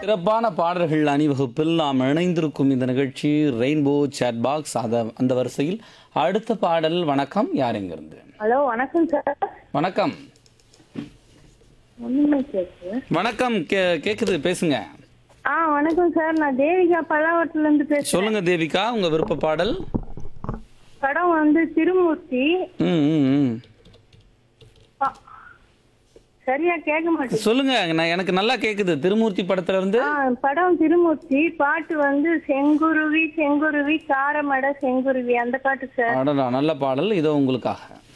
சிறப்பான பாடல்கள் அணிவகுப்பில் நாம் இணைந்திருக்கும் இந்த நிகழ்ச்சி ரெயின்போ சேட் பாக்ஸ் அத அந்த வரிசையில் அடுத்த பாடல் வணக்கம் யார் எங்கிருந்து ஹலோ வணக்கம் சார் வணக்கம் ஒண்ணுமே கேக்கு வணக்கம் கே கேக்குது பேசுங்க ஆ வணக்கம் சார் நான் தேவிகா பல்லாவரத்துல இருந்து பேசுறேன் சொல்லுங்க தேவிகா உங்க விருப்ப பாடல் படம் வந்து திருமூர்த்தி ம் ம், ம் பா- சரியா கேட்க மாட்டேன் சொல்லுங்க நான் எனக்கு நல்லா கேக்குது திருமூர்த்தி படத்துல இருந்து ஆ படம் திருமூர்த்தி பாட்டு வந்து செங்குருவி செங்குருவி காரமட செங்குருவி அந்த பாட்டு சார் அடடா நல்ல பாடல் இதோ உங்களுக்காக